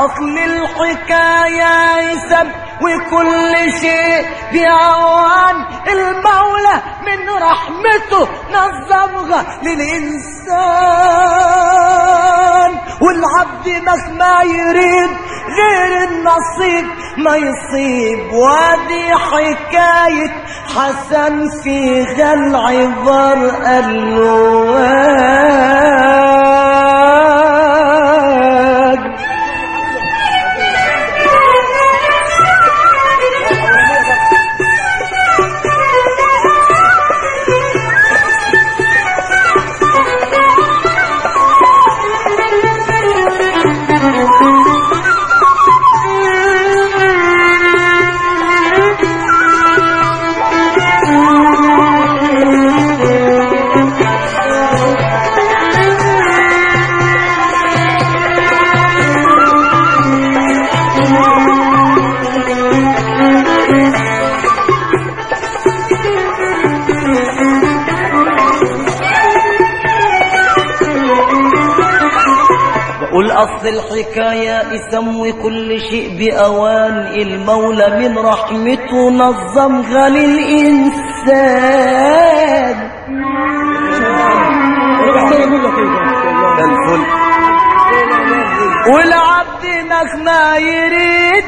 أصل الحكاية يسب وكل شيء بأوان المولى من رحمته نظمها للإنسان والعبد مهما يريد غير النصيب ما يصيب وادي حكاية حسن فيها العبر الواد بقول أصل الحكاية يسمي كل شيء بأوان المولى من رحمته نظمها للإنسان ده الفل والعبد مهما يريد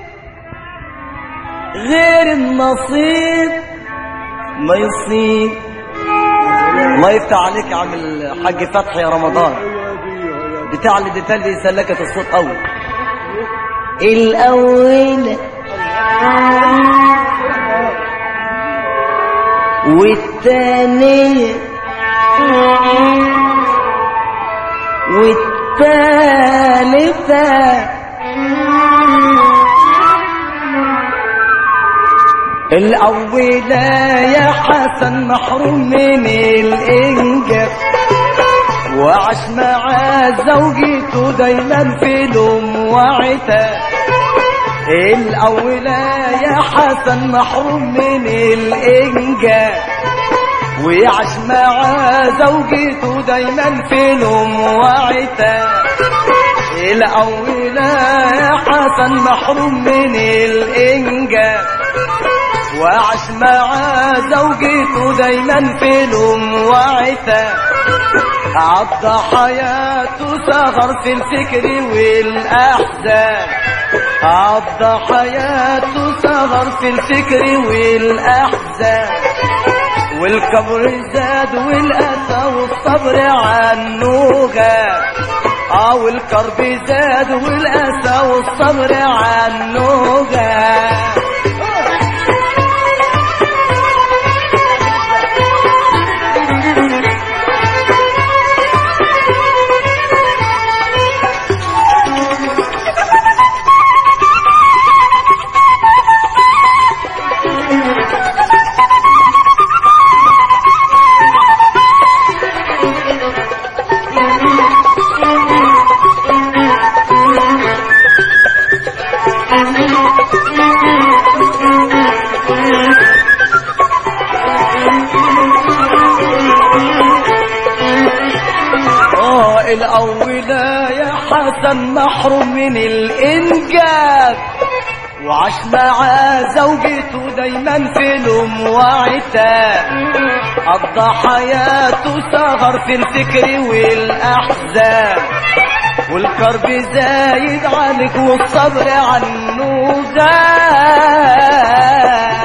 غير النصيب ما يصيب الله يفتح عليك يا عم الحاج فتحي يا رمضان بتاع اللي اديتها لي سلكت الصوت قوي الاول والثانية والثالثة الأولى يا حسن محروم من الإنجاب وعاش مع زوجته دايما في لوم وعتاب الأولى يا حسن محروم من الإنجاب ويعيش مع زوجته دايما في لوم وعتاب الأولى يا حسن محروم من الإنجاب وعاش مع زوجته دايما في لوم وعتاب عضى حياته سهر في الفكر والأحزان عضى حياته سهر في الفكر والأحزان والكبر زاد والأسى والصبر عنه غاب اه والكرب زاد والأسى والصبر عنه غاب اه الأولى يا حسن محروم من الإنجاب وعاش مع زوجته دايما في لوم وعتاب قضى حياته سهر في الفكر والأحزان والكرب زايد عليك والصبر عنه غاب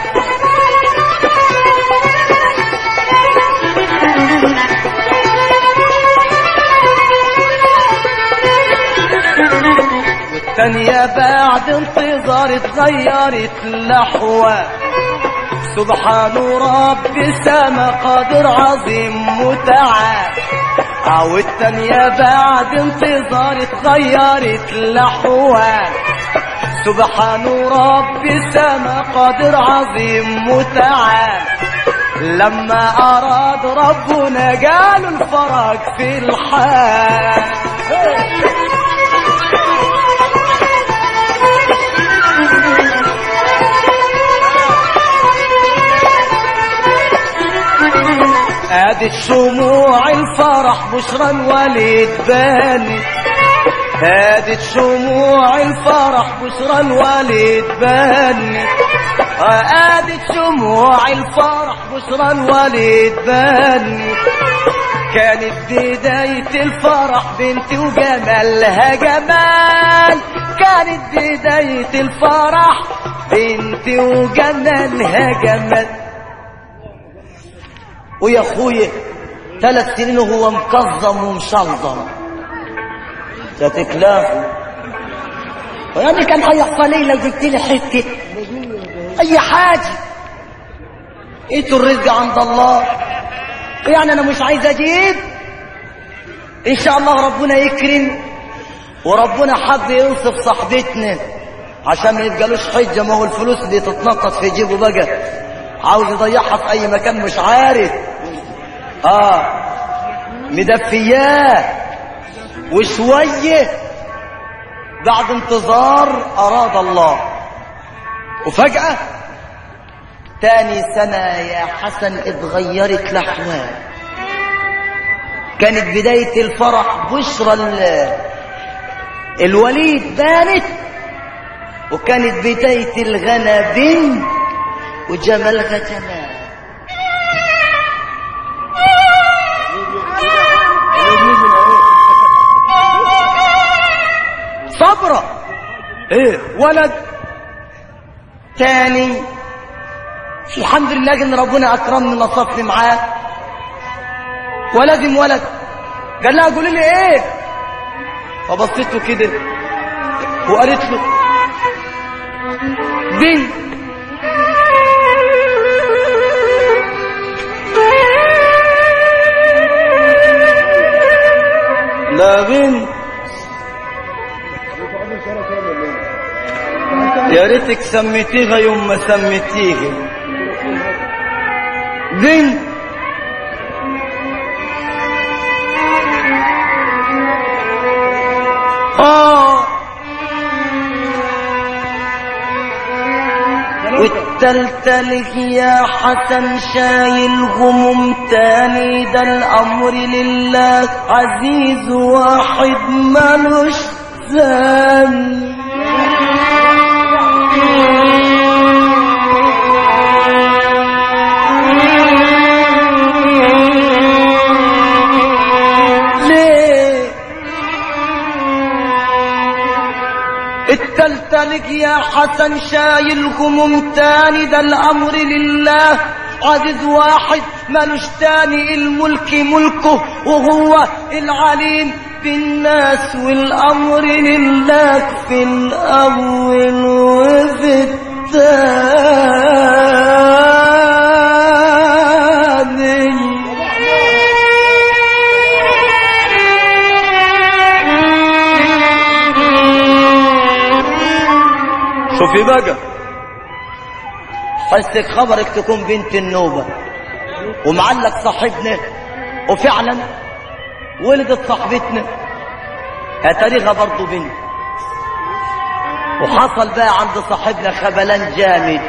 والتانية بعد انتظار اتغيرت لحوة سبحان رب السما قادر عظيم متعال او التانية بعد انتظار اتغيرت لحوة سبحان رب السما قادر عظيم متعال لما اراد ربنا جاله الفرج في الحال ادي الشموع الفرح بشرى الوليد باني هادت شموع الفرح بشرى الوالد بني هادت شموع الفرح بشرى الوالد بني كانت بداية الفرح بنت وجمالها جمال كانت بداية الفرح بنت وجمالها جمال ويا اخويا ثلاث سنين وهو مكظم ومشلظم تتكلافوا ويعني كان هيحصل لي لو جبت لي حته اي حاجه انتوا الرزق عند الله يعني انا مش عايز اجيب ان شاء الله ربنا يكرم وربنا حب ينصف صاحبتنا عشان ما يبقالوش حجه ما هو الفلوس دي تتنطط في جيبه بقى عاوز يضيعها في اي مكان مش عارف اه مدفياه وشويه بعد انتظار اراد الله وفجاه تاني سنة يا حسن اتغيرت الأحوال كانت بداية الفرح بشرى ال- الوليد بانت وكانت بداية الغنى بنت وجمالها جمال صبرة ايه ولد تاني الحمد لله ان ربنا اكرمني نصفني معاه ولازم ولد قال لها قولي لي ايه فبصيت له كده وقالت له بنت لا بنت يا ريتك سميتيها يوم ما سميتيها بنت اه والتلتلك يا حسن شايل غموم تاني ده الامر لله عزيز واحد ملوش ذنب ليه التلتلك يا حسن شايل هموم تاني ده الامر لله عزيز واحد ملوش تاني الملك ملكه وهو العليم بالناس والامر لله في الاول وفي الثاني شوفي بقى حسك خبرك تكون بنت النوبة ومعلق صاحبنا وفعلا ولدت صاحبتنا اتاريها برضه بنت وحصل بقى عند صاحبنا خبلان جامد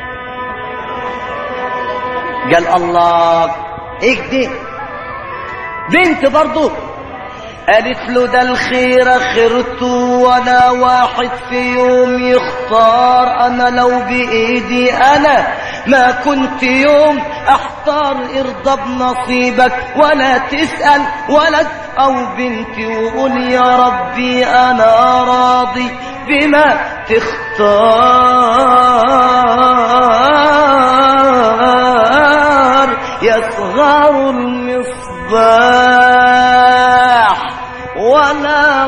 قال الله ايه دي بنت برضه قالت له ده الخير خيرته وانا واحد في يوم يختار انا لو بايدي انا ما كنت يوم احتار ارضى بنصيبك ولا تسأل ولد او بنت وقول يا ربي انا راضي بما تختار يصغر المصباح ولا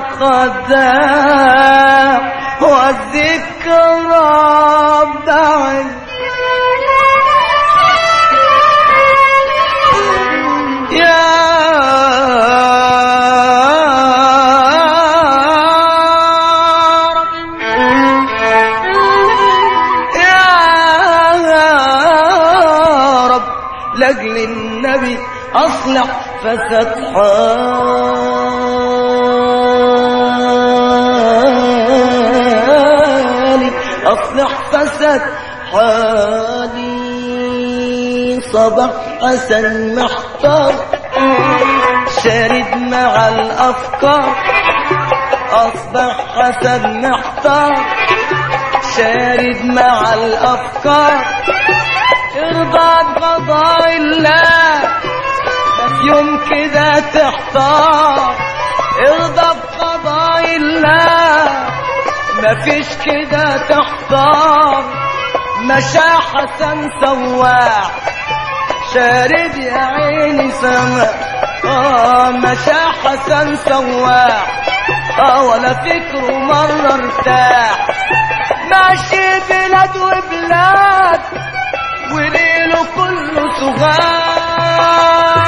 قدام والذكرى بعد يا رب يا رب لاجل النبي اصلح فسد حالي اصلح فسد حالي صباح حسن محتار شارد مع الافكار أصبح حسن محتار شارد مع الأفكار ارضى بقضاء الله ما في يوم كده تحتار ارضى بقضاء الله مفيش كده تحتار مشى حسن سواح شارد يا عيني سما اه مشى حسن سواح اه ولا فكره مرة ارتاح ماشي بلاد وبلاد وليله كله سغاد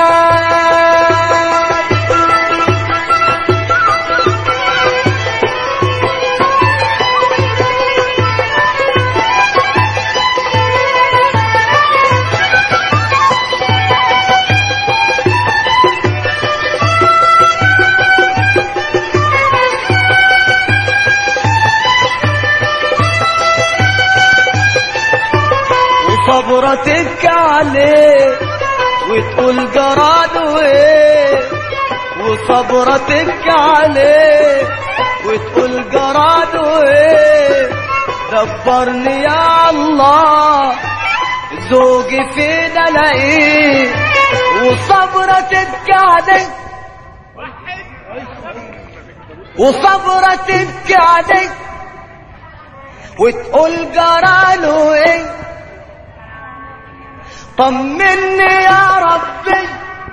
وصبرة تبكي عليه وتقول جراده ايه وصبرة تبكي عليه وتقول جراده ايه دبرني يا الله زوجي فين الاقيه وصبرة تبكي عليه وصبرة تبكي عليه وتقول جراله ايه طمني يا ربي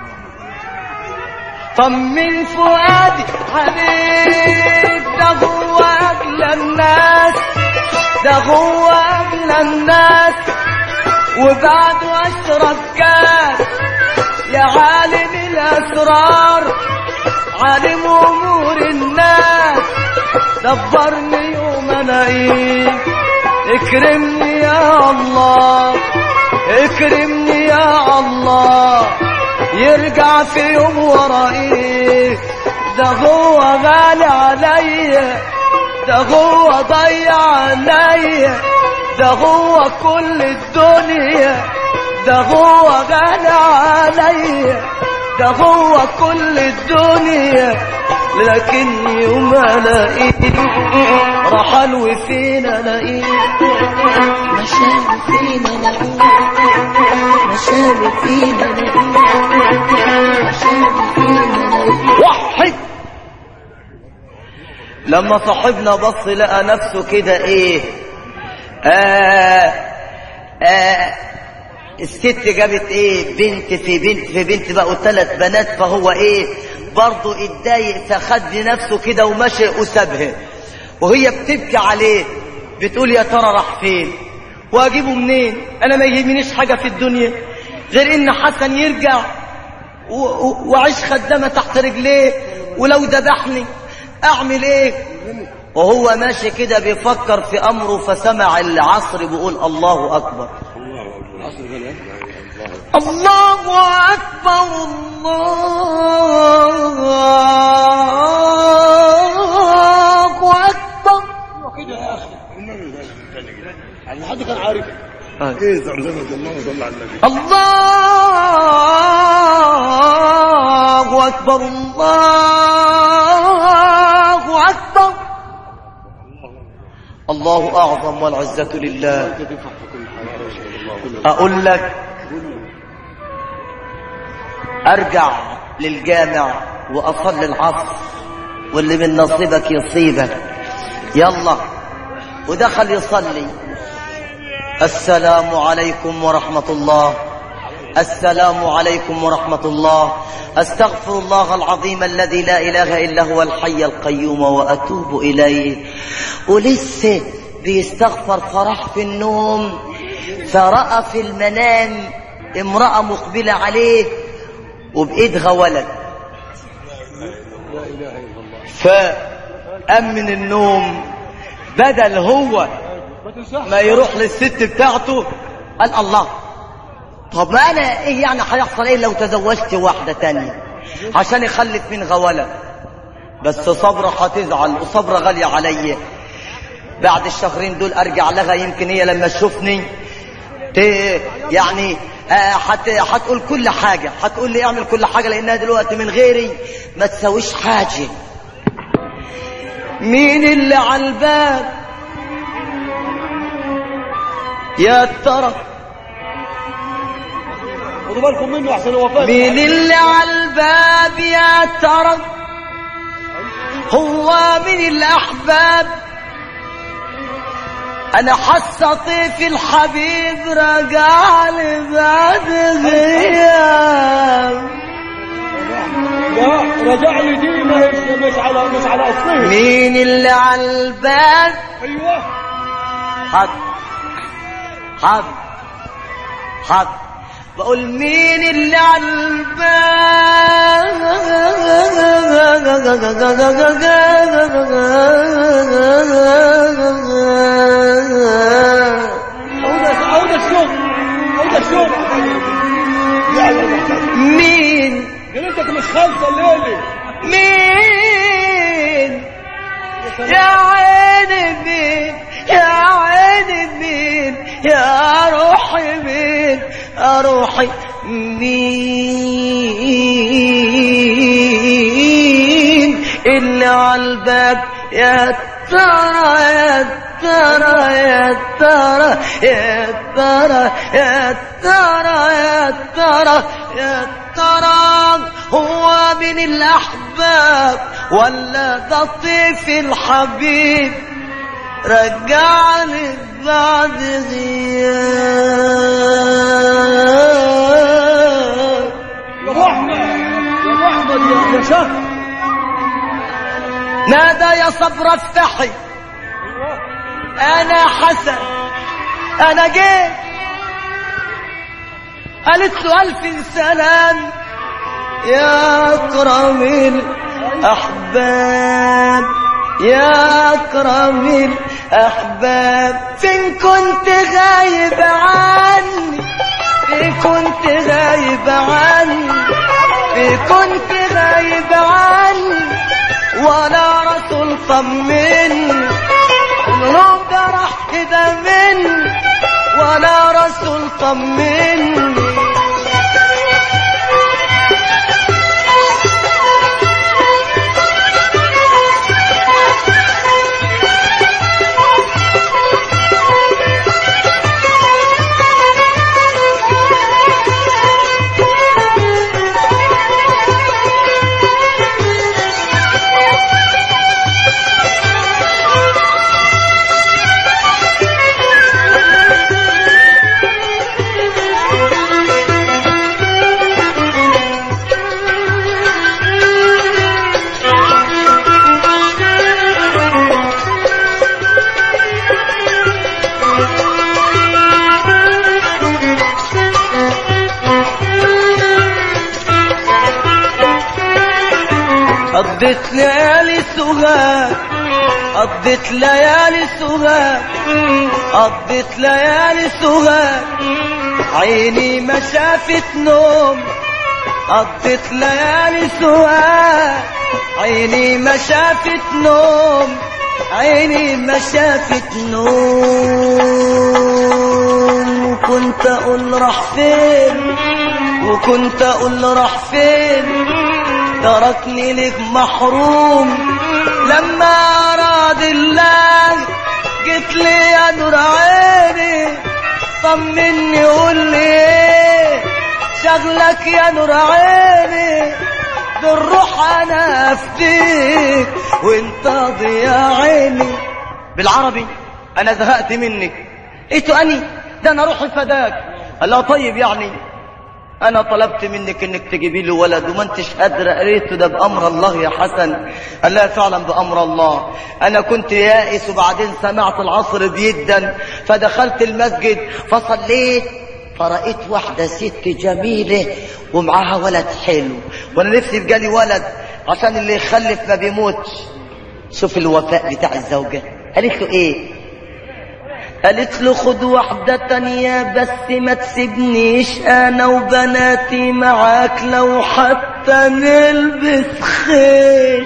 طمن فؤادي عليك ده هو اغلى الناس ده هو اغلى الناس وبعد اشرب كاس يا عالم الاسرار عالم امور الناس دبرني يوم الاقيك اكرمني يا الله اكرمني يا الله يرجع في يوم ورائي ده هو غالي عليا ده هو ضيع عليا ده هو كل الدنيا ده هو غالي عليا ده هو كل الدنيا لكن يوم الاقيه رحل وفين الاقيه مشاوي فينا نعيم مشاوي فينا نعيم مشاوي فينا نعيم وحد لما صاحبنا بص لقى نفسه كده ايه آه آه الست جابت ايه بنت في بنت في بنت بقوا ثلاث بنات فهو ايه برضه اتضايق فخد لنفسه كده ومشي وسابها وهي بتبكي عليه بتقول يا ترى راح فين واجيبه منين انا ما يهمنيش حاجه في الدنيا غير ان حسن يرجع و- و- واعيش خدامه تحت رجليه ولو ذبحني اعمل ايه وهو ماشي كده بيفكر في امره فسمع العصر بيقول الله اكبر الله اكبر الله اكبر كده يا اخي يعني حد كان عارف ايه زرزمة الله صلى على النبي الله اكبر الله اكبر الله اعظم والعزه لله انت تنفع في كل حاجه ما شاء الله كل اقول لك ارجع للجامع واصلي العصر واللي من نصيبك يصيبك يلا ودخل يصلي السلام عليكم ورحمة الله السلام عليكم ورحمة الله استغفر الله العظيم الذي لا إله إلا هو الحي القيوم وأتوب إليه ولسه بيستغفر فراح في النوم فرأى في المنام امرأة مقبلة عليه وبإيدها ولد لا اله الا الله فقام من النوم بدل هو ما تنساش ما يروح للست بتاعته قال الله طب ما انا ايه يعني هيحصل ايه لو تزوجت واحدة تانية عشان يخلف منها ولد بس صبرة هتزعل وصبرة غالية عليا بعد الشهرين دول ارجع لها يمكن هي لما تشوفني ت... يعني آه، هت... هتقول كل حاجة هتقول لي اعمل كل حاجة لانها دلوقتي من غيري ما تسويش حاجة مين اللي على الباب يا ترى خدوا بالكم منه احسن هو فاهم مين اللي على الباب يا ترى هو من الأحباب أنا حاسة طيف الحبيب رجع لي بعد غياب لا رجع لي دي مش مش على مش على اصله مين اللي على الباب ايوه حد حد حد بقول مين اللي على الباب عودة عودة الشغل عودة الشغل يعني مين جلدتك مش خالصة الليلة مين يا عيني مين يا عيني مين يا روحي مين يا روحي مين اللي على الباب يا ترى يا ترى يا ترى يا ترى يا ترى يا ترى يا ترى هو من الأحباب ولا ده طيف الحبيب رجعني بعد غياب يا ابو احمد يا ابو احمد يا يا شيخ نادى يا صبر افتحي انا حسن انا جيت قالت له الف سلام يا اكرم الاحباب يا اكرم الاحباب فين كنت غايب عني فين كنت غايب عني فين كنت غايب عني ولا رسول طمني النوم ده راح كده مني ولا رسول طمني قضيت ليالي سوهاج قضيت ليالي سوهاج قضيت ليالي سوهاج عيني ما شافت نوم قضيت ليالي سوهاج عيني ما شافت نوم عيني ما شافت نوم وكنت اقول راح فين وكنت اقول راح فين تركني لك محروم لما اراد الله جيت لي يا نور عيني طمني قول لي ايه شغلك يا نور عيني بالروح انا افتيك وانت ضياء عيني بالعربي انا زهقت منك ايه تاني ده انا روحي فداك قال لها طيب يعني انا طلبت منك انك تجيبي لي ولد وما انتش قادره قريته ده بامر الله يا حسن قال لها فعلا بامر الله انا كنت يائس وبعدين سمعت العصر بيدا فدخلت المسجد فصليت فرأيت واحدة ست جميلة ومعاها ولد حلو وانا نفسي بجالي ولد عشان اللي يخلف ما بيموتش شوف الوفاء بتاع الزوجة قالت له ايه قالت له خد واحدة تانية بس ما تسيبنيش انا وبناتي معاك لو حتى نلبس خيش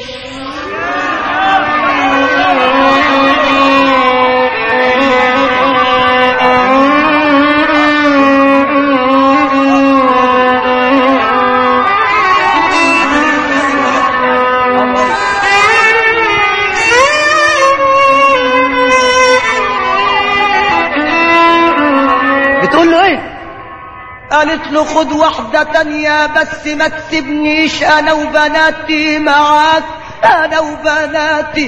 قالت له خد واحدة تانية بس ما تسيبنيش انا وبناتي معاك انا وبناتي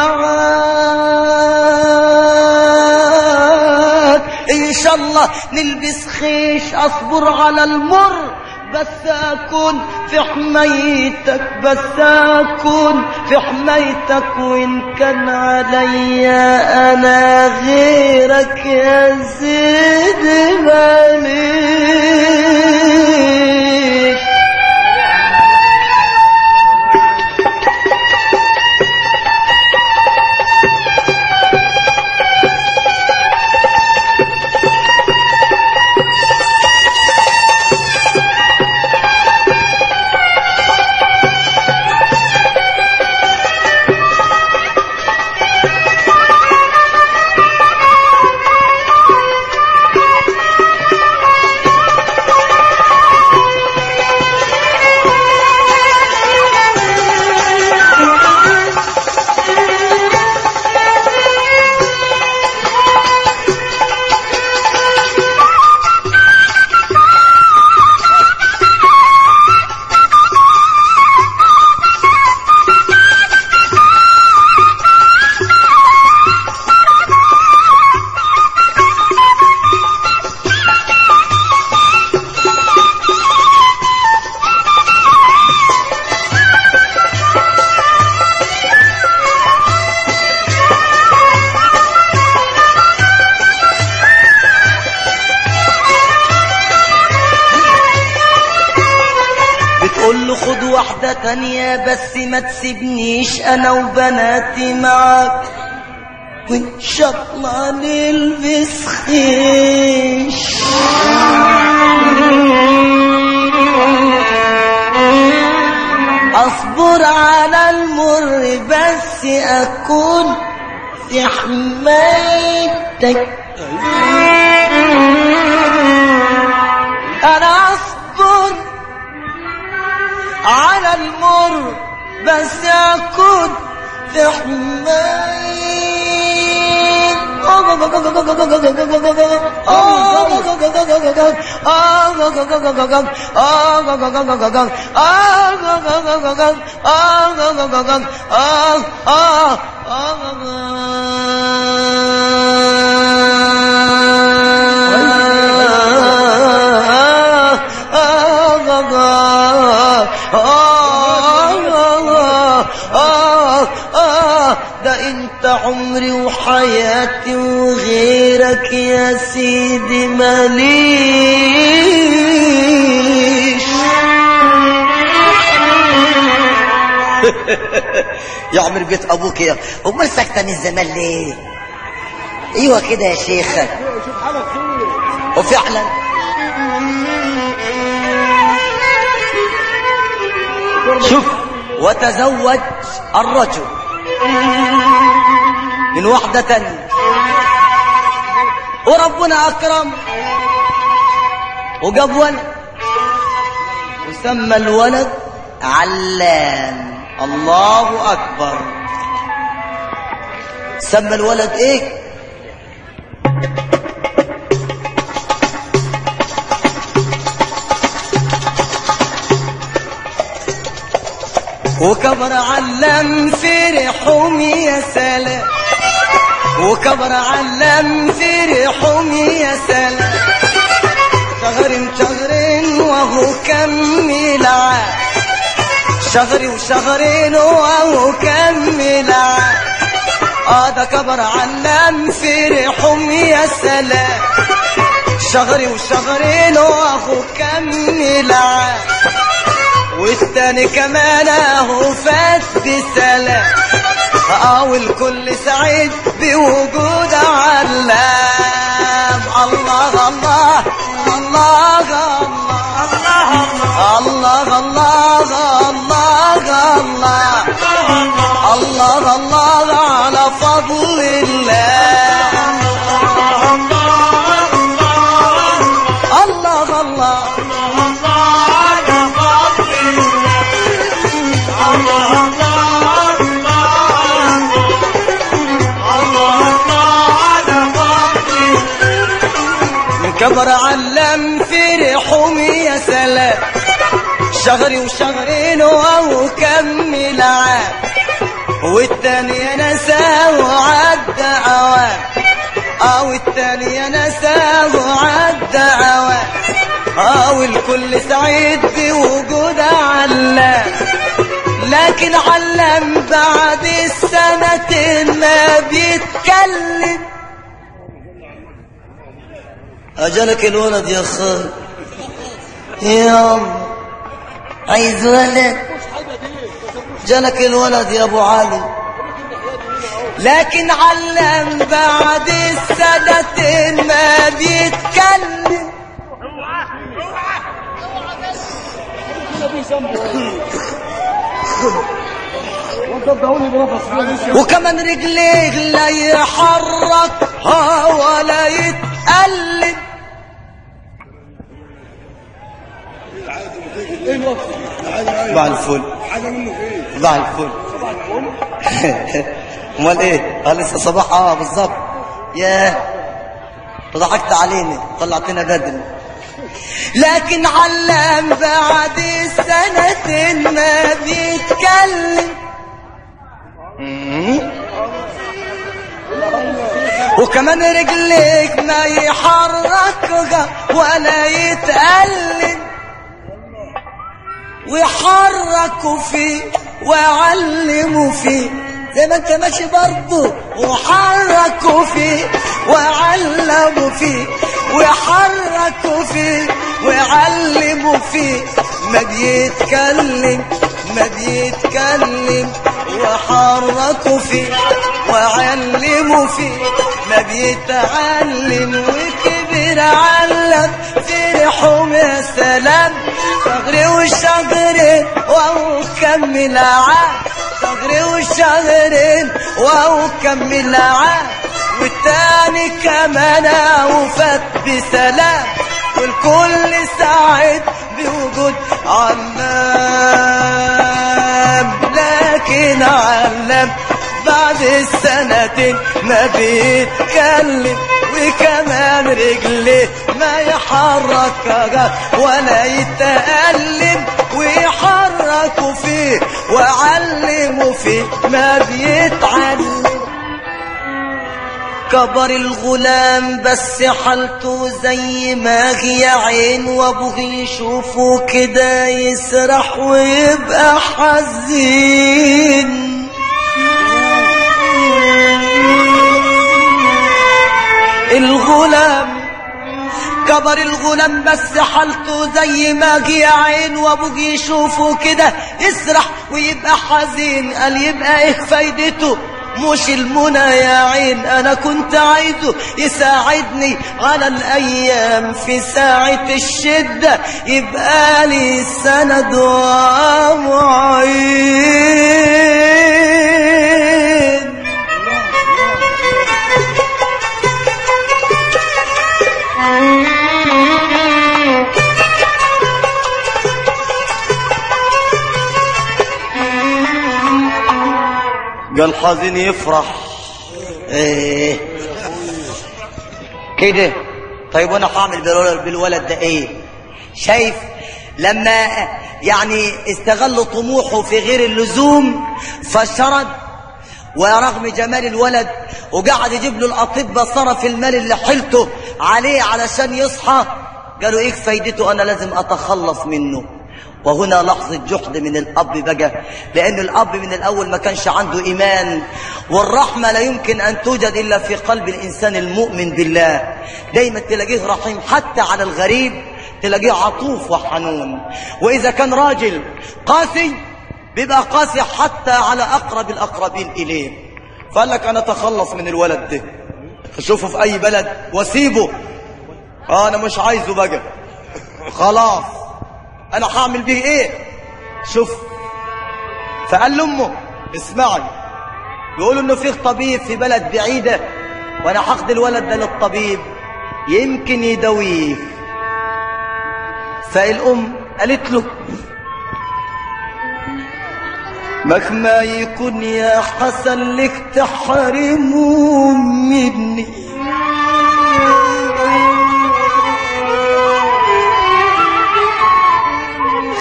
معاك ان شاء الله نلبس خيش اصبر على المر بس اكون في حمايتك بس اكون في حمايتك وان كان عليا انا غيرك يا سيدي ماليش بتقول له خد واحدة تانية بس ما تسيبنيش انا وبناتي معاك وان شاء الله نلبس خيش اصبر على المر بس اكون في حمايتك انا اصبر على المر بس اكون في ده انت عمري وحياتي وغيرك يا سيدي ماليش يا عمر بيت ابوك يا امال ساكته من زمان ليه ايوه كده يا شيخه شوف حالك فين وفعلا شوف وتزوج الرجل من واحدة تانية وربنا أكرم وجاب ولد وسمى الولد علام الله أكبر سمى الولد إيه؟ وكبر علم فرحهم يا سلام وكبر علم فرحهم يا سلام شهر شهرين وهو كمل عام شهر وشهرين وهو كمل عام اه ده كبر علم فرحهم يا سلام شهر وشهرين وهو كمل عام والتاني كمان اهو فات بسلام اه والكل سعيد بوجود علام الله الله الله الله الله الله الله الله الله على فضل الله الله الله كبر علم فرح عام شهري وشهرين او كمل عام والتاني نساه وعدى اوام او التاني نساه وعدى اوام او الكل سعيد بوجود علام لكن علم بعد السنتين ما بيتكلم اجلك الولد يا خال يا الله عايز ولد جالك الولد يا ابو علي لكن علم بعد السنتين ما بيتكلم وكمان رجليه لا يحركها ولا يتقلب ايه الوقت عادي ضاع الفل حاجه منه في ايه ضاع الفل امال ايه اه لسه صباح اه بالظبط ياه أنت ضحكت علينا طلعتنا بدري لكن علام بعد سنتين ما بيتكلم مم. وكمان رجليك ما يحركها ولا يتألم ويحركوا فيه ويعلموا فيه زي ما انت ماشي برضه وحركوا فيه وعلموا فيه ويحركوا فيه ويعلموا فيه ما بيتكلم ما بيتكلم وحركوا فيه وعلموا فيه ما بيتعلم وكبر علم فرحهم يا سلام شهري وشهرين وهو كمل عام شهري وشهرين وهو كمل عام والتاني كمان وفات بسلام والكل سعيد بوجود علام لكن علام بعد السنتين ما بيتكلم وكمان رجليه ما يحركها ولا يتألم ويحركوا فيه وعلموا فيه ما بيتعلم كبر الغلام بس حالته زي ما هي عين وابوه يشوفه كده يسرح ويبقى حزين الغلام كبر الغلام بس حالته زي ما هي عين وابوه يشوفه كده يسرح ويبقى حزين قال يبقى ايه فايدته مش المنى يا عين انا كنت عايزه يساعدني على الايام في ساعة الشدة يبقى لي سند ومعين قال حزين يفرح ايه كده طيب وانا هعمل بالولد- بالولد ده ايه شايف لما يعني استغل طموحه في غير اللزوم فشرد ورغم جمال الولد وقعد يجيب له الاطباء صرف المال اللي حيلته عليه علشان يصحى قالوا ايه فايدته انا لازم اتخلص منه وهنا لحظة جحد من الأب بقى لأن الأب من الأول ما كانش عنده إيمان والرحمة لا يمكن أن توجد إلا في قلب الإنسان المؤمن بالله دايما تلاقيه رحيم حتى على الغريب تلاقيه عطوف وحنون وإذا كان راجل قاسي بيبقى قاسي حتى على أقرب الأقربين إليه فقال لك أنا أتخلص من الولد ده أشوفه في أي بلد وأسيبه آه أنا مش عايزه بقى خلاص انا هعمل بيه ايه شوف فقال لامه اسمعي بيقولوا انه فيه طبيب في بلد بعيده وانا هاخد الولد ده للطبيب يمكن يداويه فالام قالت له مهما يكون يا حسن لك تحرمه مني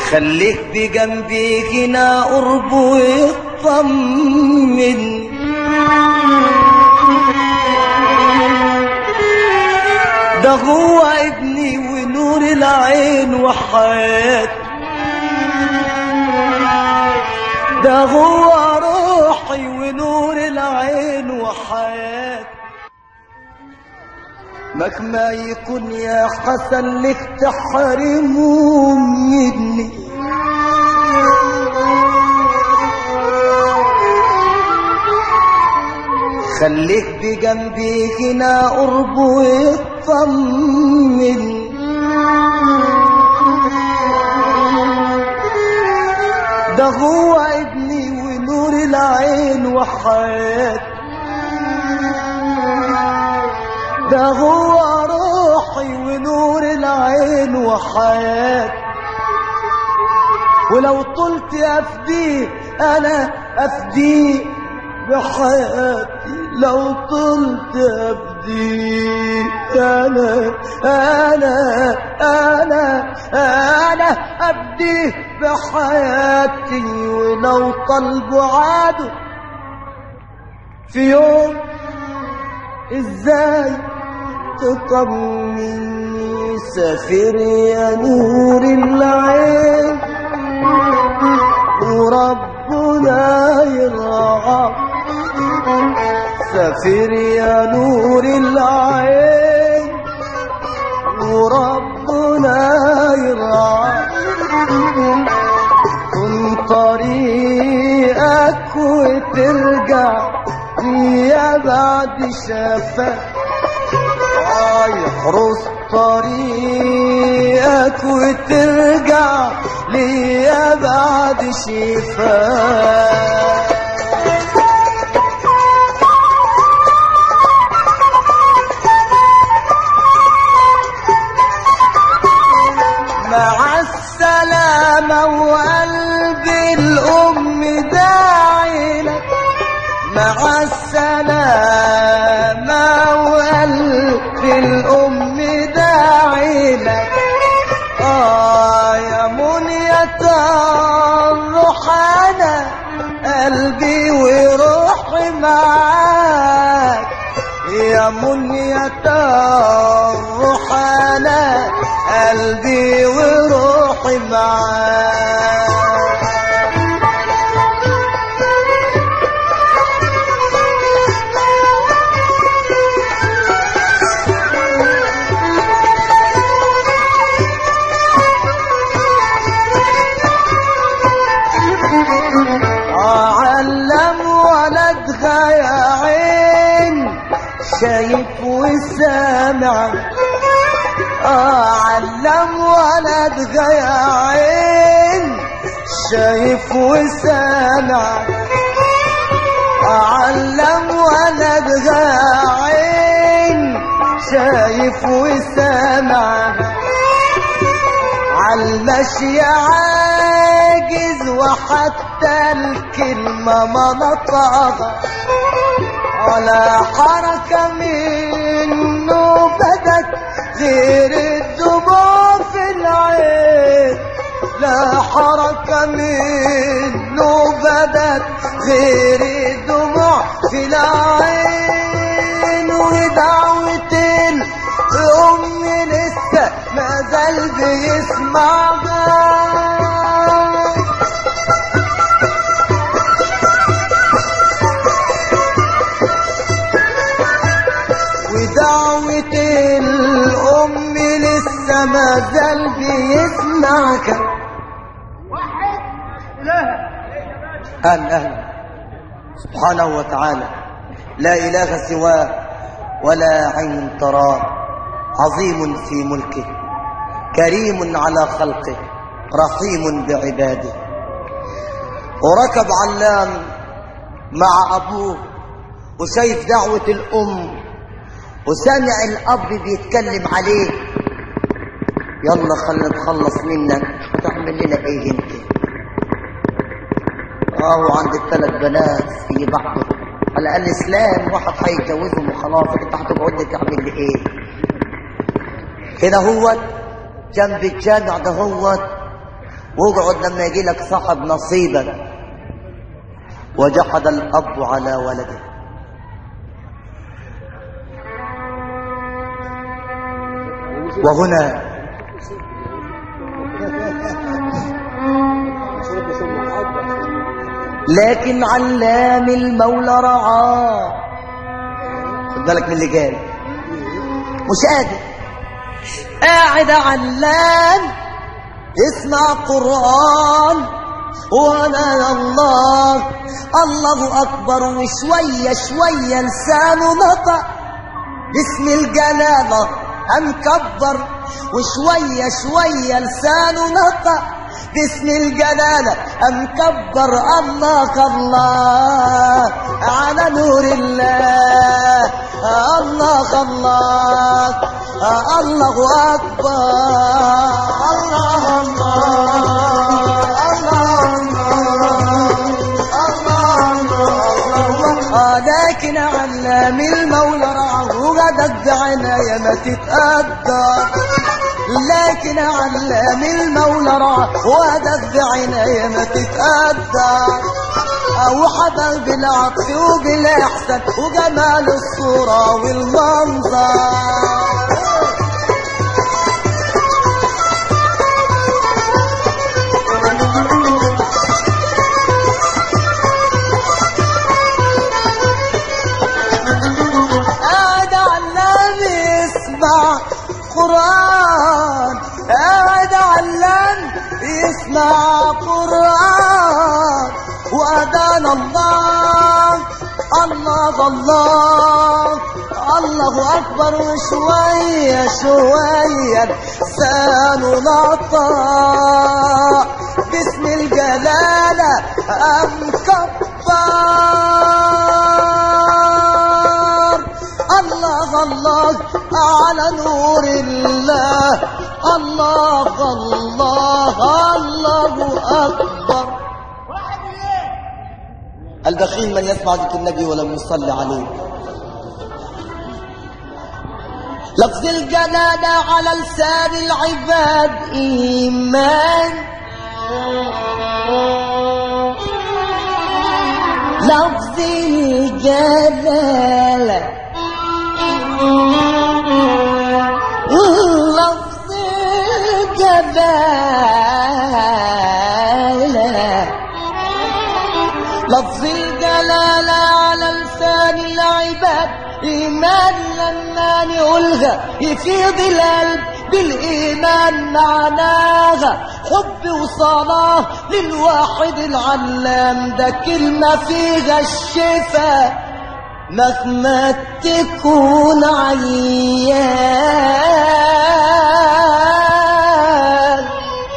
خليك بجنبي هنا قرب ويطمن ده هو ابني ونور العين وحياتي ده هو روحي ونور العين وحياتي مهما يكون يا حسن لك تحرمه مني خليك بجنبي هنا قرب ويطمن ده هو ابني ونور العين وحياتي ده هو روحي ونور العين وحياتي ولو طلت افديه انا افديه بحياتي لو طلت افديه انا انا انا انا افديه بحياتي ولو طلبوا عادوا في يوم ازاي تطمني سافر يا نور العين وربنا يرعاك سافر يا نور العين وربنا يرعاك كن طريقك وترجع يا بعد شفاك يحرس طريقك وترجع ليا بعد شفاك مع السلامة وقلبي الأم داعي لك مع السلامة وقلبي الأم داعي لك آه يا منية الروح أنا قلبي وروحي معاك يا منية الروح أنا قلبي وروحي معاك علم ولدها يا عين شايف وسامع علم ولدها يا عين شايف وسامع علم ولدها يا عين شايف وسامع عالمشي عاجز وحتى الكلمة ما نطقها على حركة منه بدت غير الدموع في العين لا حركة منه بدت غير الدموع في العين ودعوة الأم لسه ما زال بيسمعها ودعوة الأم لسه ما زال بيسمعك أهلا أهلا سبحانه وتعالى لا إله سواه ولا عين تراه عظيم في ملكه كريم على خلقه رحيم بعباده وركب علام مع أبوه وشايف دعوة الأم وسامع الأب بيتكلم عليه يلا خلنا نتخلص منك هتعمل لنا ايه انت اه عندك ثلاث بنات في بعض على الاسلام واحد هيتجوزهم وخلاص انت هتقعد لي تعمل لي ايه هنا هو جنب الجامع ده هو واقعد لما يجي لك صاحب نصيبك وجحد الأب على ولده وهنا لكن علام المولى رعاه خد بالك من اللي جاي مش قادر قاعد علام اسمع قرآن وانا يا الله الله اكبر وشوية شوية لسانه نطق باسم الجلالة هنكبر وشوية شوية لسانه نطق باسم الجلالة هنكبر الله الله على نور الله الله الله الله أكبر الله الله لكن علام المولى رعاه غدك عناية ما تتقدر لكن علام المولى رعاه غدك عناية ما تتقدر أو حبل بالعطف وبالإحسان وجمال الصورة والمنظر قاعد علام يسمع قرآن قاعد علام يسمع قرآن وأذان الله الله الله الله أكبر وشوية شوية لسانه نطق باسم الجلالة أمكبر الله الله على نور الله الله الله الله أكبر البخيل من يسمع ذكر النبي ولم يصلي عليه لفظ الجلالة على لسان العباد إيمان لفظ الجلالة لفظ الجلالة لفظ الجلالة على لسان العباد إيمان لما نقولها يفيض القلب بالإيمان معناها حب وصلاة للواحد العلام ده كلمة فيها الشفاء مهما تكون عيان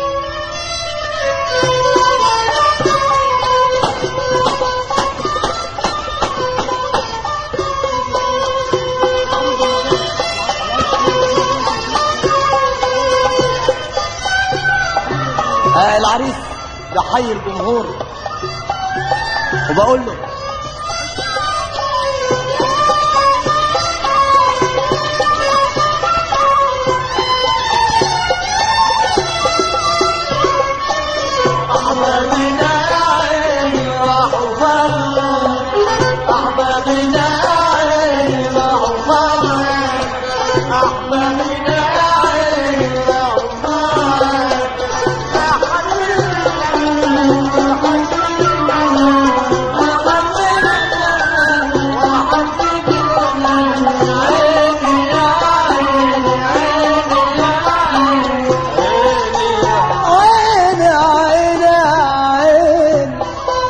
آه العريس بحيي الجمهور وبقول له عيني عيني عيني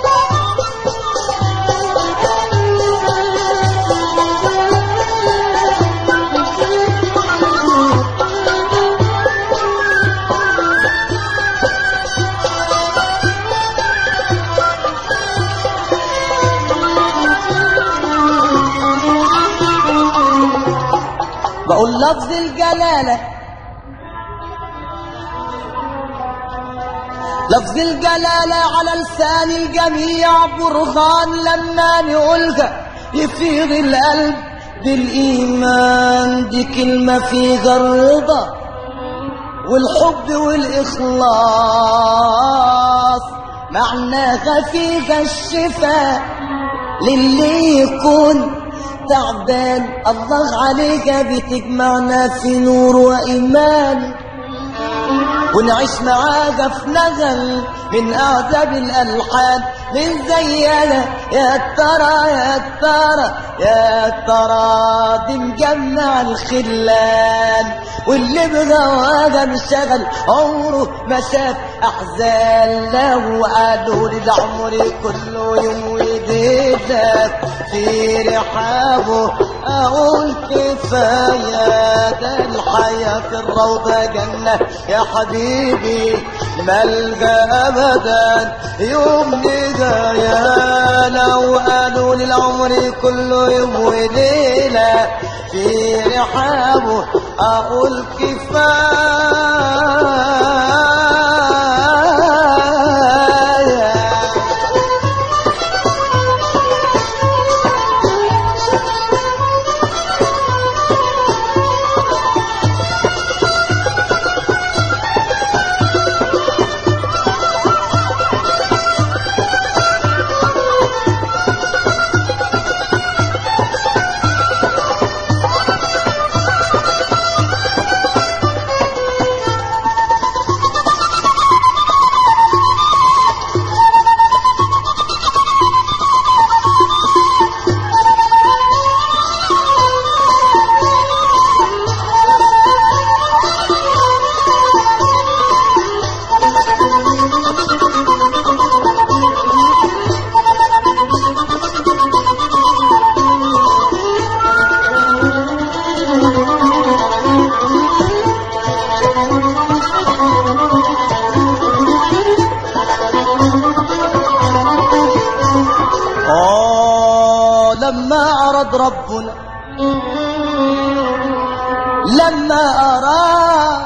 بقول لفظ الجلالة لفظ الجلالة على لسان الجميع برهان لما نقولها يفيض القلب بالإيمان دي كلمة فيها الرضا والحب والإخلاص معناها فيها الشفاء للي يكون تعبان الله عليك بتجمعنا في نور وإيمان ونعيش معاك في نغل من أعذب الألحان من زينا يا ترى يا ترى يا ترى دي مجمع الخلان واللي بغواها مشغل عمره ما شاف أحزان لو قالوا لي ده عمري كله يوم وديتك في رحابه أقول كفاية ده الحياة في الروضة جنة يا حبيبي ملجأ أبدا يوم نجايا لو قالوا لي العمر كله يوم وليلة في رحابه أقول كفاية آه لما أراد ربنا لما أراد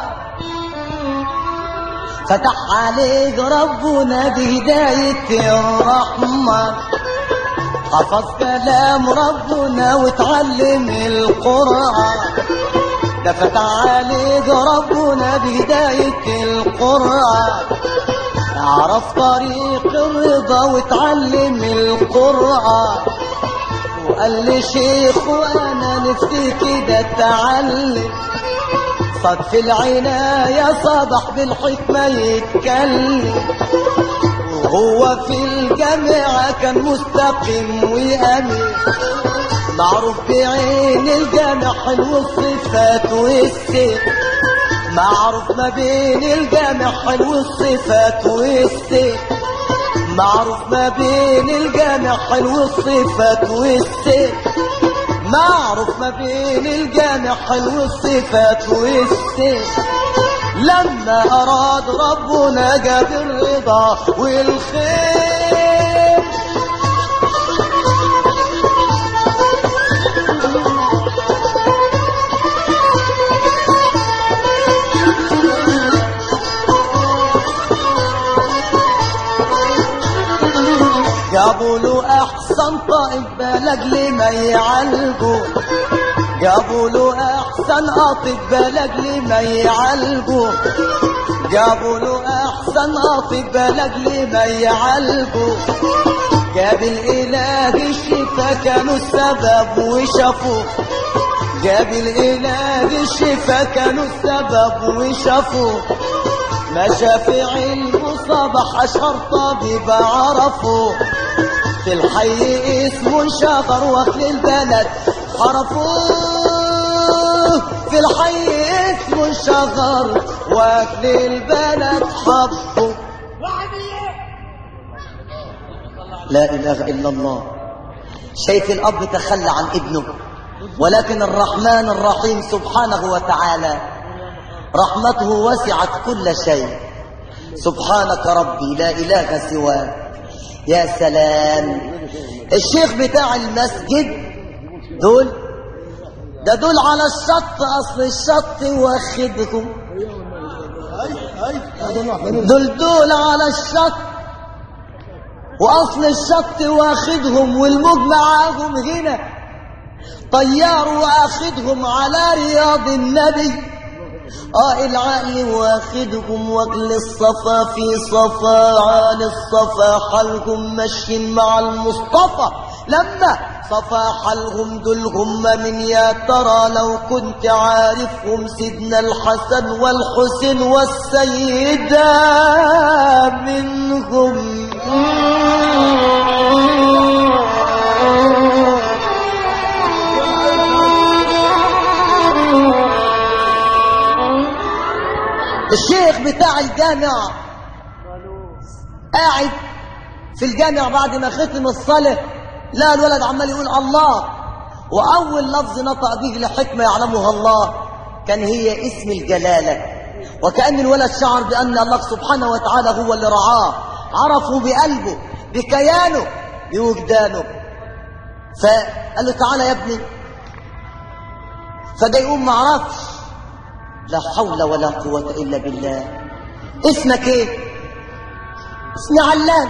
فتح عليك ربنا بهداية الرحمة حفظ كلام ربنا وتعلم القرآن ده فتح عليك ربنا بهداية القرآن اعرف طريق الرضا وتعلم القرآن وقال لي شيخ وانا نفسي كده اتعلم صد في العناية صبح بالحكمة يتكلم وهو في الجامعة كان مستقيم وأمين معروف بعين الجامع حلو الصفات والسير معروف ما بين الجامع حلو الصفات والسير معروف ما بين الجامع حلو الصفات والسير معروف ما بين الجامع حلو الصفات والسير لما أراد ربنا جاب الرضا والخير جابوا له احسن طائب بلد لما يعالجوا جابوا له احسن اطباء لاجل ما يعالجوا جابوا له احسن اطباء لاجل ما يعالجوا جاب الاله الشفا كانوا السبب وشافوا جاب الاله الشفا كانوا السبب وشافوا مشى في علمه صبح اشهر طبيب عرفوا في الحي اسمه انشهر واهل البلد عرفوه في الحي اسمه انشهر واهل البلد حبوا لا اله الا الله شايف الاب تخلى عن ابنه ولكن الرحمن الرحيم سبحانه وتعالى رحمته وسعت كل شيء سبحانك ربي لا اله سواك يا سلام الشيخ بتاع المسجد دول ده دول على الشط اصل الشط واخدكم دول دول على الشط واصل الشط واخدهم والموج معاهم هنا طيار واخدهم على رياض النبي اه العقل واخدهم واكل الصفا في صفا عالي الصفا حالهم ماشيين مع المصطفى لما صفا حالهم دول هم من يا ترى لو كنت عارفهم سيدنا الحسن والحسين والسيدة منهم الشيخ بتاع الجامع قاعد في الجامع بعد ما ختم الصلاة لا الولد عمال يقول الله وأول لفظ نطق به لحكمة يعلمها الله كان هي اسم الجلالة وكأن الولد شعر بأن الله سبحانه وتعالى هو اللي رعاه عرفه بقلبه بكيانه بوجدانه فقال له تعالى يا ابني فده يقوم معرفش لا حول ولا قوة إلا بالله اسمك ايه اسمي علام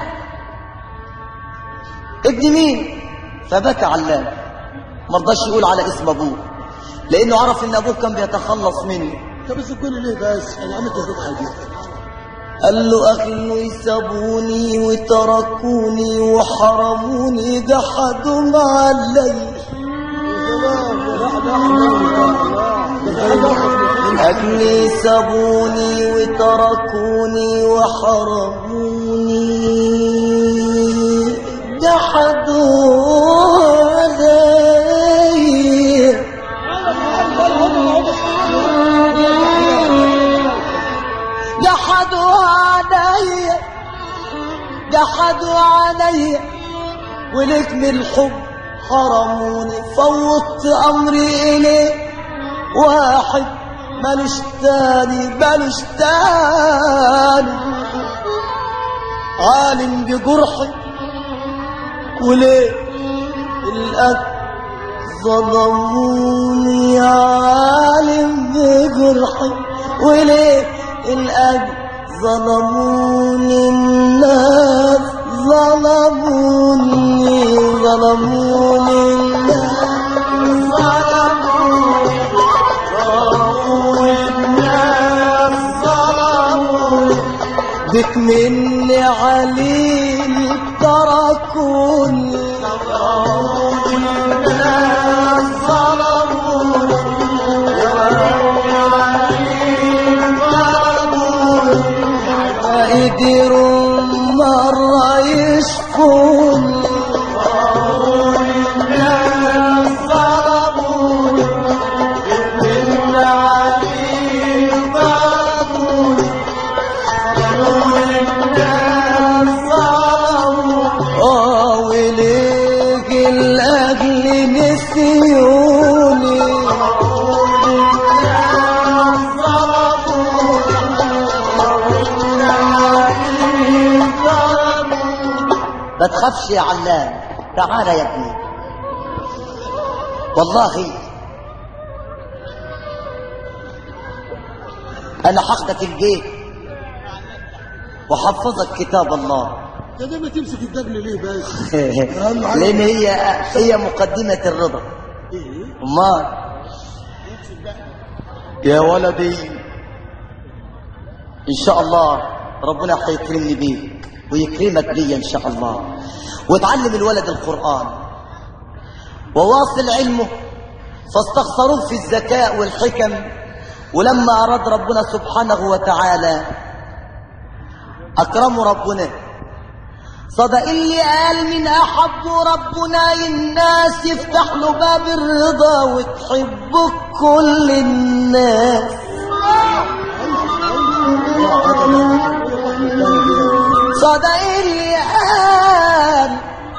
ابن مين فبكى علام ما رضاش يقول على اسم ابوه لانه عرف ان ابوه كان بيتخلص منه طب بس تقول ليه بس انا عملت فيك حاجه قال له اخي سابوني وتركوني وحرموني جحدوا علي أكلي سابوني وتركوني وحرموني جحدوا علي جحدوا علي جحدوا علي ولكم الحب حرموني فوضت أمري إليه واحد مالوش تاني مالوش تاني عالم بجرحي وليه الأب ظلموني عالم بجرحي وليه الأب ظلموني الناس ظلموني ظلموني الناس بك مني عليل تركوني قدروا مرة يشكوني آه وليك الأجل نسيوني ما تخافش يا علام تعال يا ابني والله انا هاخدك الجيش وحفظك كتاب الله يا ده ما تمسك الدجل ليه بس لان هي هي مقدمه الرضا ايه امال يا ولدي ان شاء الله ربنا هيكرمني بيك ويكرمك بي ان شاء الله وتعلم الولد القران وواصل علمه فاستخسروه في الذكاء والحكم ولما اراد ربنا سبحانه وتعالى اكرمه ربنا صدق اللي قال من احب ربنا الناس يفتح له باب الرضا وتحبه كل الناس صدق اللي قال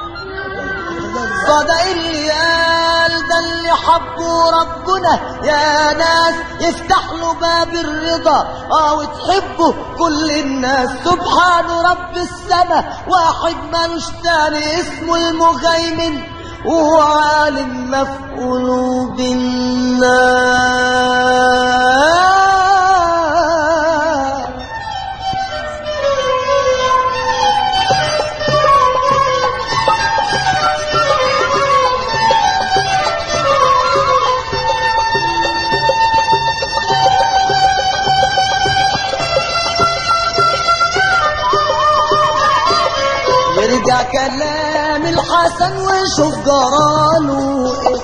صدق اللي قال ده اللي حبه ربنا يا ناس يفتح له باب الرضا اه وتحبه كل الناس سبحان رب السماء واحد مالوش تاني اسمه المهيمن وعالم ما في قلوب الناس حسن وشوف جراله ايه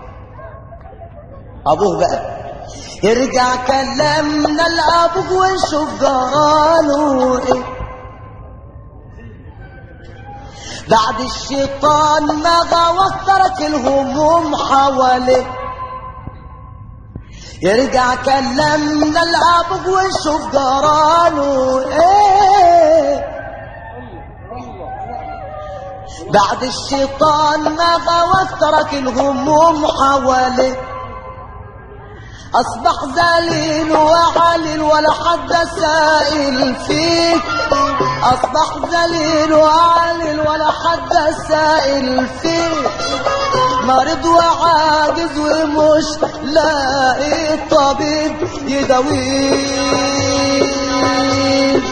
ابوه بقى يرجع كلامنا لابوك وشوف جراله ايه بعد الشيطان ما غوى ترك الهموم حواليه يرجع كلامنا لابوك وشوف جراله ايه بعد الشيطان ما غوى ترك الهموم حواليه اصبح ذليل وعليل ولا حد سائل فيك اصبح ذليل وعليل ولا حد سائل فيك مريض وعاجز ومش لاقي طبيب يداويه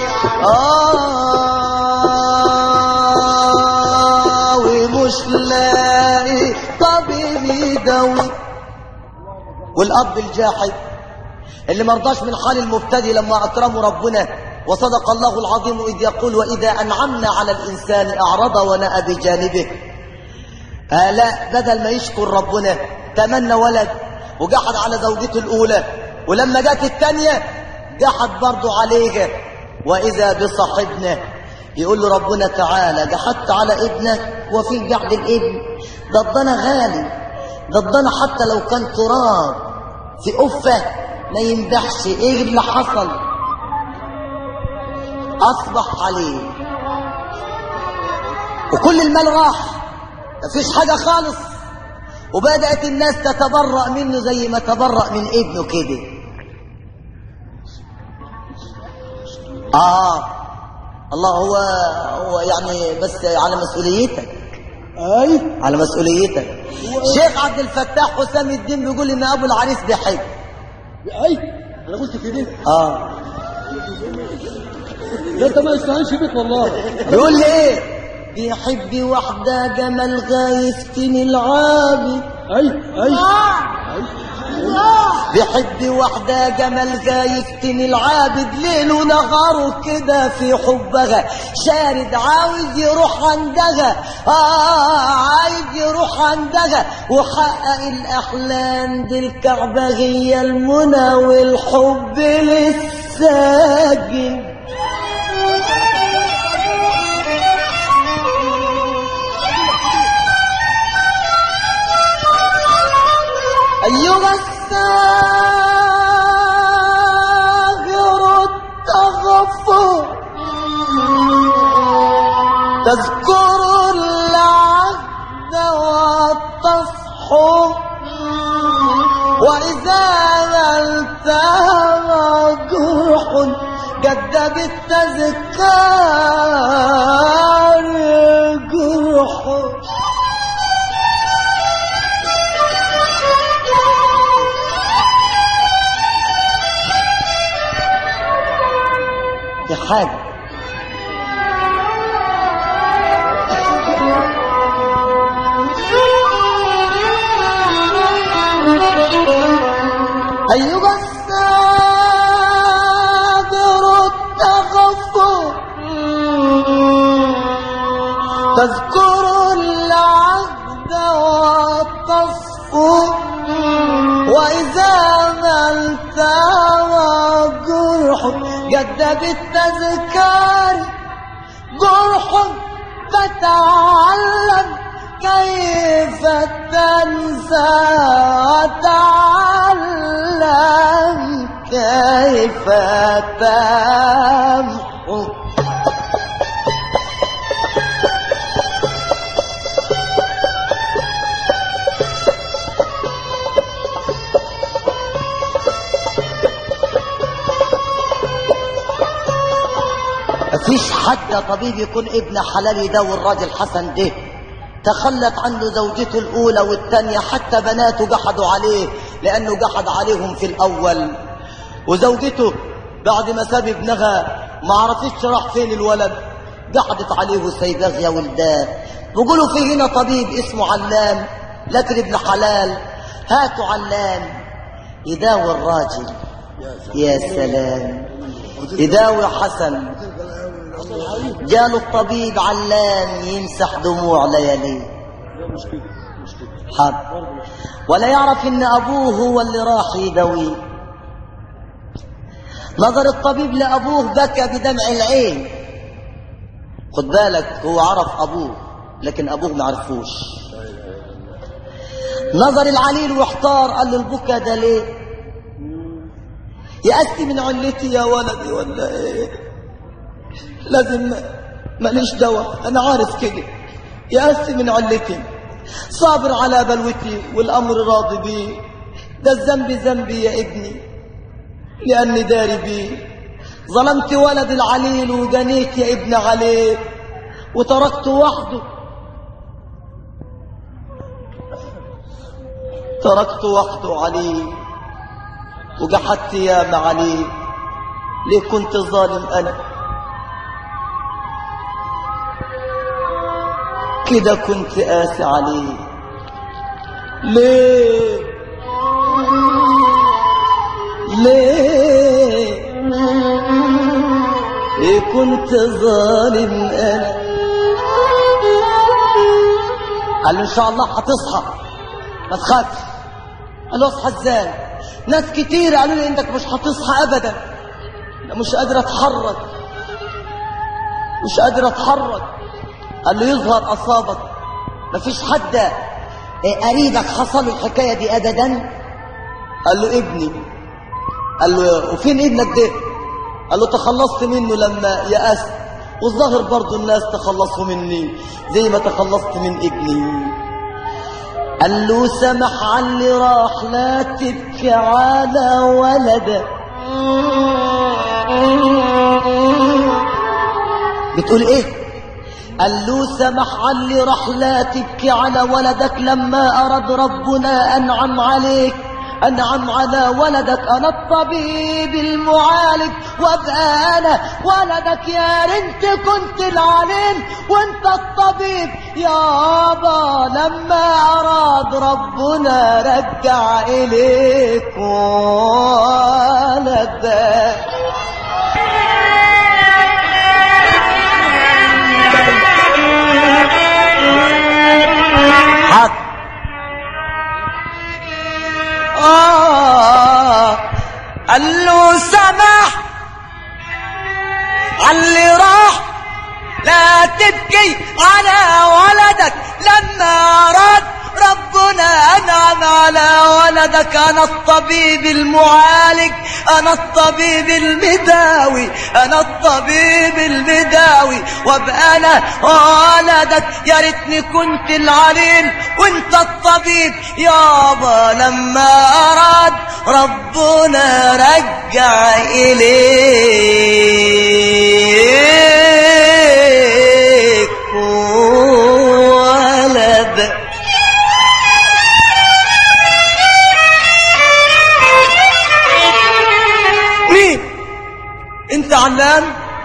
آه ومش لاقي طبيب يداويه والاب الجاحد اللي مرضاش من حال المبتدي لما اكرمه ربنا وصدق الله العظيم اذ يقول واذا انعمنا على الانسان اعرض ونأى بجانبه آه لا بدل ما يشكر ربنا تمنى ولد وجحد على زوجته الاولى ولما جت الثانيه جحد برضه عليها واذا بصاحبنا يقول له ربنا تعالى جحدت على ابنك وفي جحد الابن ده الضنا غالي ده الضنا حتى لو كان تراب في قفه ما ينبحش ايه اللي حصل اصبح عليه وكل المال راح مفيش حاجه خالص وبدات الناس تتبرأ منه زي ما تبرأ من ابنه كده اه الله هو هو يعني بس على مسؤوليتك اي على مسؤوليتك شيخ عبد الفتاح حسام الدين بيقول ان ابو العريس بيحب اي انا قلت كده اه ده انت ما يستهانش بيك والله بيقول لي ايه بيحب واحدة جمال غايفتني العابد اي اي بيحب واحدة جمال غايفتني العابد ليل ونهاره كده في حبها شارد عاوز يروح عندها آه عايز يروح عندها وحقق الأحلام دي الكعبة هي المنى والحب للساجن أيها الساهر التغفر تذكر العهد والتصحو وإذا التهى جرح جد بالتذكار جرح في حاجة أيها السابر التغفر تذكر العهد والتصفو وإذا ما التوى جرح جد بالتذكار جرح فتعلم كيف تنسى وتعلم كيف تمحو مفيش حد يا طبيب يكون ابن حلال يداوي الراجل حسن ده تخلت عنه زوجته الأولى والثانية حتى بناته جحدوا عليه لأنه جحد عليهم في الأول وزوجته بعد ما ساب ابنها ما عرفتش راح فين الولد جحدت عليه وسايباه يا ولدان بيقولوا في هنا طبيب اسمه علام لكن ابن حلال هاتوا علام يداوي الراجل يا سلام يداوي حسن جاله الطبيب علام يمسح دموع لياليه مش كده مش كده حاضر ولا يعرف ان ابوه هو اللي راح يداويه نظر الطبيب لابوه بكى بدمع العين خد بالك هو عرف ابوه لكن ابوه ما عرفوش نظر العليل واحتار قال له البكا ده ليه يأتي من علتي يا ولدي ولا ايه لازم ماليش دواء انا عارف كده يأتي من علتي صابر على بلوتي والامر راضي بيه ده الذنب ذنبي يا ابني لاني داري بيه ظلمت ولد العليل وجنيت يا ابن عليه وتركته وحده تركت وحده عليه وجحدت يا عليه ليه كنت ظالم انا كده كنت قاسي عليه ليه ليه ليه كنت ظالم انا قال له ان شاء الله هتصحى ما تخافش قال له اصحى ازاي ناس كتير قالوا لي انك مش هتصحى ابدا انا مش قادر اتحرك مش قادر اتحرك قال له يظهر اصابك مفيش حد إيه قريبك حصل له الحكايه دي ابدا قال له ابني قال له وفين ابنك ده قال له تخلصت منه لما يأست والظاهر برضو الناس تخلصوا مني زي ما تخلصت من ابني قال له سمح على اللي راح لا تبكي على ولدك بتقول ايه قال له سمح على اللي راح لا تبكي على ولدك لما أراد ربنا أنعم عليك أنعم على ولدك أنا الطبيب المعالج وابقى أنا ولدك يا رنت كنت العليم وانت الطبيب يابا لما أراد ربنا رجع إليك ولدك حق آه قال له سمح علي راح لا تبكي على ولدك لما أراد ربنا أنعم على ولدك أنا الطبيب المعالج أنا الطبيب المداوي أنا الطبيب المداوي وابقى أنا ولدك يا ريتني كنت العليل وانت الطبيب يابا لما أراد ربنا رجع إليك ولدك مين انت علام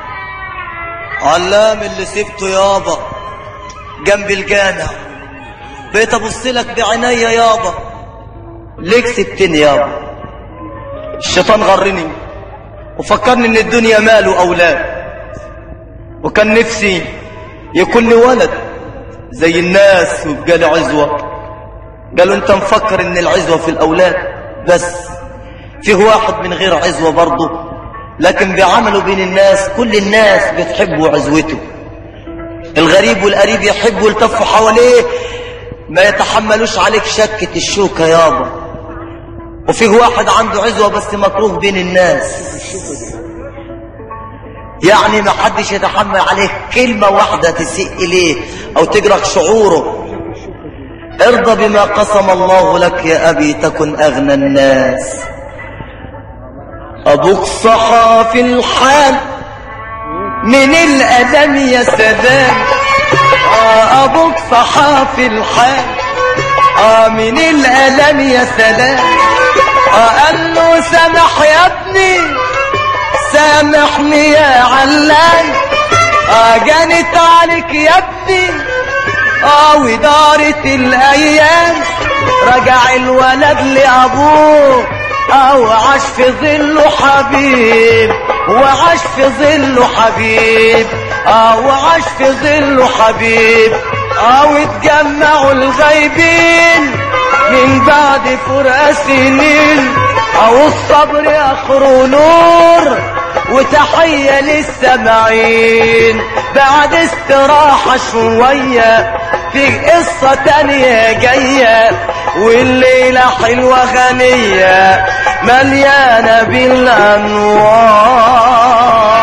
علام اللي سبته يابا جنب الجامع بقيت ابص لك بعينيا يابا ليك سبتني يابا الشيطان غرني وفكرني ان الدنيا مال واولاد وكان نفسي يكون لي ولد زي الناس ويبقى لي عزوه قالوا انت مفكر ان العزوه في الاولاد بس فيه واحد من غير عزوة برضه لكن بعمله بين الناس كل الناس بتحبه عزوته الغريب والقريب يحبوا يلتفوا حواليه ما يتحملوش عليك شكة الشوكة يابا وفيه واحد عنده عزوة بس مكروه بين الناس يعني ما حدش يتحمل عليه كلمة واحدة تسيء إليه أو تجرح شعوره ارضى بما قسم الله لك يا أبي تكن أغنى الناس أبوك صحى في الحال من الألم يا سلام آه أبوك صحى في الحال آه من الألم يا سلام آه قال له سامح يا ابني سامحني يا علان آه جانت عليك يا ابني آه ودارت الأيام رجع الولد لأبوه او عاش في ظله حبيب وعاش في ظله حبيب او عاش في ظله حبيب او اتجمعوا الغايبين من بعد فرقة سنين او الصبر اخره نور وتحية للسامعين بعد استراحة شوية في قصة تانية جاية والليلة حلوة غنية مليانة بالأنوار